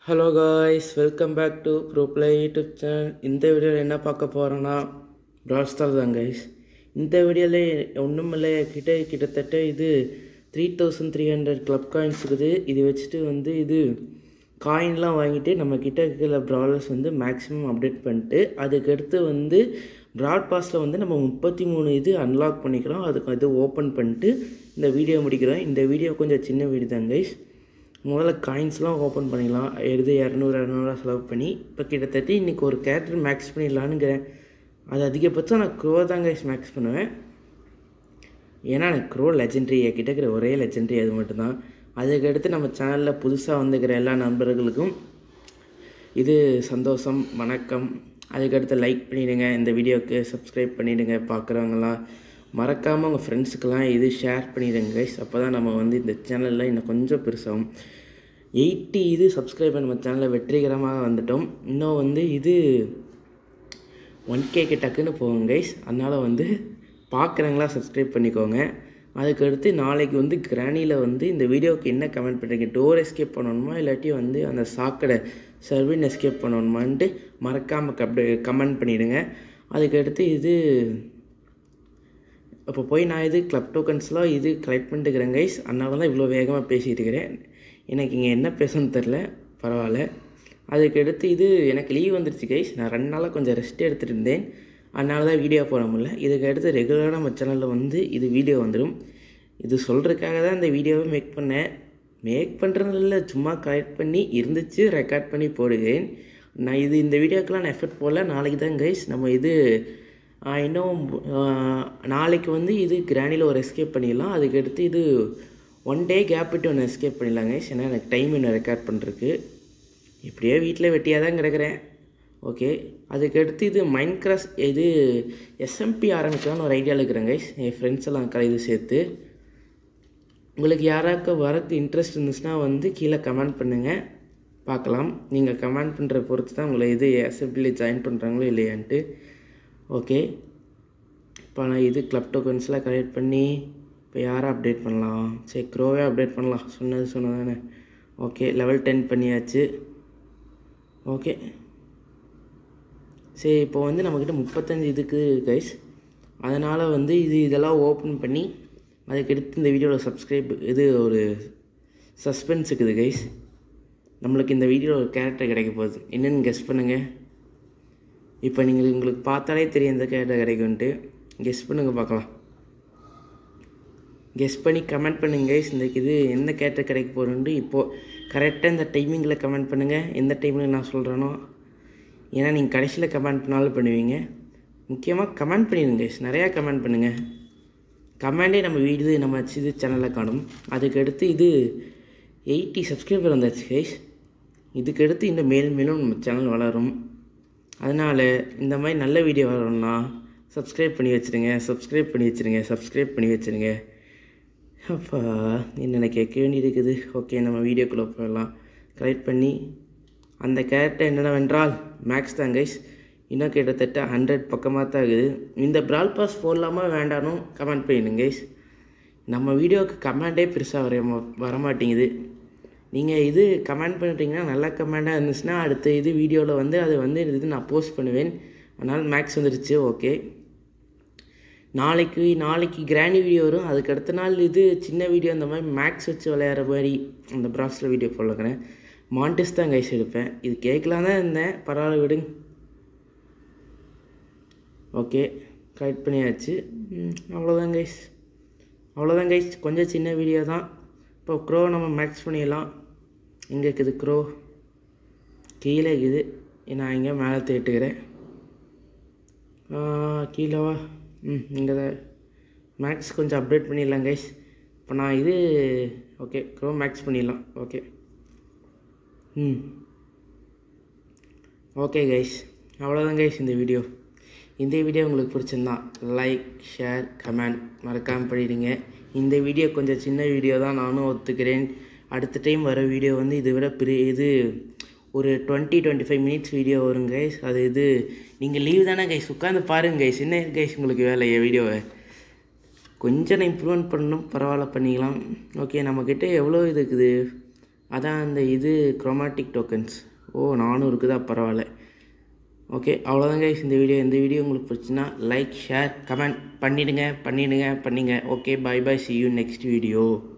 hello guys welcome back to pro play YouTube channel இந்த வீடியோவில் என்ன பார்க்க போகிறோன்னா ப்ராட் ஸ்டார் தான் கைஸ் இந்த வீடியோவில் ஒன்றுமில்லை கிட்ட கிட்டத்தட்ட இது three thousand three hundred club coins இருக்குது இது வச்சுட்டு வந்து இது காயின்லாம் வாங்கிட்டு நம்ம கிட்ட இருக்கிற ப்ராலர்ஸ் வந்து மேக்ஸிமம் அப்டேட் பண்ணிட்டு அதுக்கடுத்து வந்து ப்ராட் பாஸில் வந்து நம்ம முப்பத்தி மூணு இது அன்லாக் பண்ணிக்கிறோம் அதுக்கு அது ஓப்பன் பண்ணிட்டு இந்த வீடியோ முடிக்கிறோம் இந்த வீடியோ கொஞ்சம் சின்ன வீடியோ தான் கைஸ் முதல்ல காயின்ஸ்லாம் ஓப்பன் பண்ணிடலாம் எது இரநூறு இரநூறுவா செலவு பண்ணி இப்போ கிட்டத்தட்ட இன்றைக்கி ஒரு கேரக்டர் மேக்ஸ் பண்ணிடலான்னுங்கிறேன் அது அதிகபட்சம் நான் க்ரோ தான் கைஸ் மேக்ஸ் பண்ணுவேன் ஏன்னா எனக்கு க்ரோ லெஜெண்ட்ரி என்கிட்ட இருக்கிற ஒரே லெஜெண்ட்ரி அது மட்டும்தான் அதுக்கடுத்து நம்ம சேனலில் புதுசாக வந்துக்கிற எல்லா நண்பர்களுக்கும் இது சந்தோஷம் வணக்கம் அதுக்கடுத்து லைக் பண்ணிவிடுங்க இந்த வீடியோவுக்கு சப்ஸ்கிரைப் பண்ணிவிடுங்க பார்க்குறவங்களாம் மறக்காமல் உங்கள் ஃப்ரெண்ட்ஸுக்கெல்லாம் இது ஷேர் பண்ணிவிடுங்க கைஸ் அப்போ தான் நம்ம வந்து இந்த சேனலில் இன்னும் கொஞ்சம் பெருசாகும் எயிட்டி இது சப்ஸ்கிரைபர் நம்ம சேனலில் வெற்றிகரமாக வந்துட்டோம் இன்னும் வந்து இது ஒன் கேக்கு டக்குன்னு போகும் கைஸ் அதனால் வந்து பார்க்குறவங்களா சப்ஸ்கிரைப் பண்ணிக்கோங்க அதுக்கடுத்து நாளைக்கு வந்து கிராணியில் வந்து இந்த வீடியோவுக்கு என்ன கமெண்ட் பண்ணுறீங்க டோர் எஸ்கேப் பண்ணணுமா இல்லாட்டி வந்து அந்த சாக்கடை சர்வின் எஸ்கேப் பண்ணணுமான்ட்டு மறக்காமல் கப் கமெண்ட் பண்ணிவிடுங்க அதுக்கடுத்து இது இப்போ போய் நான் இது கிளப் டோக்கன்ஸ்லாம் இது கலெக்ட் பண்ணிட்டுக்கிறேன் கைஸ் அதனால தான் இவ்வளோ வேகமாக பேசிகிட்டு இருக்கிறேன் எனக்கு இங்கே என்ன பேசணும்னு தெரில பரவாயில்ல அதுக்கடுத்து இது எனக்கு லீவ் வந்துருச்சு கைஸ் நான் ரெண்டு நாளாக கொஞ்சம் ரெஸ்ட் எடுத்துகிட்டு இருந்தேன் அதனால தான் வீடியோ போட முடியல இதுக்கு அடுத்து ரெகுலராக நம்ம சேனலில் வந்து இது வீடியோ வந்துடும் இது சொல்கிறதுக்காக தான் இந்த வீடியோவை மேக் பண்ணேன் மேக் பண்ணுறது இல்லை சும்மா கலெக்ட் பண்ணி இருந்துச்சு ரெக்கார்ட் பண்ணி போடுகிறேன் நான் இது இந்த வீடியோக்கெலாம் நான் எஃபர்ட் போடல நாளைக்கு தான் கைஸ் நம்ம இது இன்னும் நாளைக்கு வந்து இது கிராண்டியில் ஒரு எஸ்கேப் பண்ணிடலாம் அதுக்கடுத்து இது ஒன் டே கேப் விட்டு ஒன்று எஸ்கேப் பண்ணிடலாம் கைஸ் ஏன்னா எனக்கு டைம் இன்னும் ரெக்கார்ட் பண்ணுறதுக்கு இப்படியே வீட்டில் வெட்டியாக தான் கிடக்கிறேன் ஓகே அதுக்கடுத்து இது மைண்ட் கிராஸ் இது எஸ்எம்பி ஆரம்பிக்கலாம்னு ஒரு ஐடியாவில் இருக்கிறேன் கைஸ் என் ஃப்ரெண்ட்ஸ் எல்லாம் இது சேர்த்து உங்களுக்கு யாராக்க வரக்கு இன்ட்ரெஸ்ட் இருந்துச்சுன்னா வந்து கீழே கமெண்ட் பண்ணுங்கள் பார்க்கலாம் நீங்கள் கமெண்ட் பண்ணுற பொறுத்து தான் உங்களை இது எஸ்எம்பியில் ஜாயின் பண்ணுறாங்களோ இல்லையான்ட்டு ஓகே இப்போ நான் இது கிளப் டோக்கன்ஸ்லாம் கலெக்ட் பண்ணி இப்போ யாரை அப்டேட் பண்ணலாம் சரி க்ரோவே அப்டேட் பண்ணலாம் சொன்னது சொன்னதானே ஓகே லெவல் டென் பண்ணியாச்சு ஓகே சரி இப்போ வந்து நம்மக்கிட்ட முப்பத்தஞ்சு இதுக்கு கைஸ் அதனால் வந்து இது இதெல்லாம் ஓப்பன் பண்ணி அதுக்கடுத்து இந்த வீடியோவில் சப்ஸ்கிரைப் இது ஒரு சஸ்பென்ஸ் இருக்குது கைஸ் நம்மளுக்கு இந்த வீடியோவில் ஒரு கேரக்டர் கிடைக்க போகுது என்னென்னு கெஸ் பண்ணுங்கள் இப்போ நீங்கள் உங்களுக்கு பார்த்தாலே தெரியும் எந்த கேரக்டர் கிடைக்கும்ன்ட்டு கெஸ் பண்ணுங்கள் பார்க்கலாம் கெஸ் பண்ணி கமெண்ட் பண்ணுங்க கைஸ் இந்த இது எந்த கேரக்டர் கிடைக்க போகிறோன்ட்டு இப்போது கரெக்டாக இந்த டைமிங்கில் கமெண்ட் பண்ணுங்கள் எந்த டைமில் நான் சொல்கிறேனோ ஏன்னா நீங்கள் கடைசியில் கமெண்ட் பண்ணாலும் பண்ணுவீங்க முக்கியமாக கமெண்ட் பண்ணிடுங்க கைஸ் நிறையா கமெண்ட் பண்ணுங்கள் கமெண்டே நம்ம வீடு நம்ம இது சேனலில் காணும் அதுக்கடுத்து இது எயிட்டி சப்ஸ்கிரைபர் வந்தாச்சு கைஸ் இதுக்கடுத்து இன்னும் மேலும் மேலும் நம்ம சேனல் வளரும் அதனால் இந்த மாதிரி நல்ல வீடியோ வரணும்னா சப்ஸ்கிரைப் பண்ணி வச்சுருங்க சப்ஸ்கிரைப் பண்ணி வச்சுருங்க சப்ஸ்கிரைப் பண்ணி வச்சுருங்க அப்பா என்னென்ன கேட்க வேண்டியது இருக்குது ஓகே நம்ம வீடியோக்குள்ளே போயிடலாம் கலெக்ட் பண்ணி அந்த கேரக்டர் என்னென்னவென்றால் மேக்ஸ் தான் கைஸ் இன்னும் கிட்டத்தட்ட ஹண்ட்ரட் பக்கமாக தான் இருக்குது இந்த ப்ரால் பாஸ் போடலாமா வேண்டானும் கமெண்ட் பண்ணிடுங்க கைஸ் நம்ம வீடியோவுக்கு கமெண்டே பெருசாக வர வரமாட்டேங்குது நீங்கள் இது கமெண்ட் பண்ணிட்டீங்கன்னா நல்ல கமெண்டாக இருந்துச்சுன்னா அடுத்த இது வீடியோவில் வந்து அது வந்து இது நான் போஸ்ட் பண்ணுவேன் அதனால் மேக்ஸ் வந்துருச்சு ஓகே நாளைக்கு நாளைக்கு கிராண்டி வீடியோ வரும் அதுக்கு அடுத்த நாள் இது சின்ன வீடியோ அந்த மாதிரி மேக்ஸ் வச்சு விளையாடுற மாதிரி அந்த ப்ராஸில் வீடியோ போடலக்கிறேன் மாண்டிஸ் தான் கைஸ் எடுப்பேன் இது கேட்கலாம் தான் இருந்தேன் பரவாயில்ல விடுங்க ஓகே கரெக்ட் பண்ணியாச்சு அவ்வளோதான் கைஸ் அவ்வளோதான் கைஸ் கொஞ்சம் சின்ன வீடியோ தான் இப்போ க்ரோ நம்ம மேக்ஸ் பண்ணிடலாம் எங்கே இருக்குது க்ரோ கீழே இருக்குது நான் இங்கே மேலே தேட்டுக்கிறேன் கீழேவா ம் இங்கே தான் மேக்ஸ் கொஞ்சம் அப்டேட் பண்ணிடலாம் கைஸ் இப்போ நான் இது ஓகே க்ரோ மேக்ஸ் பண்ணிடலாம் ஓகே ம் ஓகே கைஸ் அவ்வளோதான் கைஸ் இந்த வீடியோ இந்த வீடியோ உங்களுக்கு பிடிச்சிருந்தா லைக் ஷேர் கமெண்ட் மறக்காமல் பண்ணிடுங்க இந்த வீடியோ கொஞ்சம் சின்ன வீடியோ தான் நானும் ஒத்துக்கிறேன் அடுத்த டைம் வர வீடியோ வந்து இதை விட பெரிய இது ஒரு twenty twenty five minutes video வரும் கைஸ் அது இது நீங்கள் லீவ் தானே கைஸ் உட்காந்து பாருங்கள் கைஸ் என்ன கைஸ் உங்களுக்கு வேலையை வீடியோவை கொஞ்சம் நான் இம்ப்ரூவ்மெண்ட் பண்ணணும் பரவாயில்ல பண்ணிக்கலாம் ஓகே நம்மக்கிட்ட எவ்வளோ இது இருக்குது அதான் அந்த இது குரோமாட்டிக் டோக்கன்ஸ் ஓ நானும் இருக்குதா பரவாயில்ல ஓகே அவ்வளோதான் கைஸ் இந்த வீடியோ இந்த வீடியோ உங்களுக்கு பிடிச்சுன்னா லைக் ஷேர் கமெண்ட் பண்ணிடுங்க பண்ணிடுங்க பண்ணிங்க okay bye bye see you next video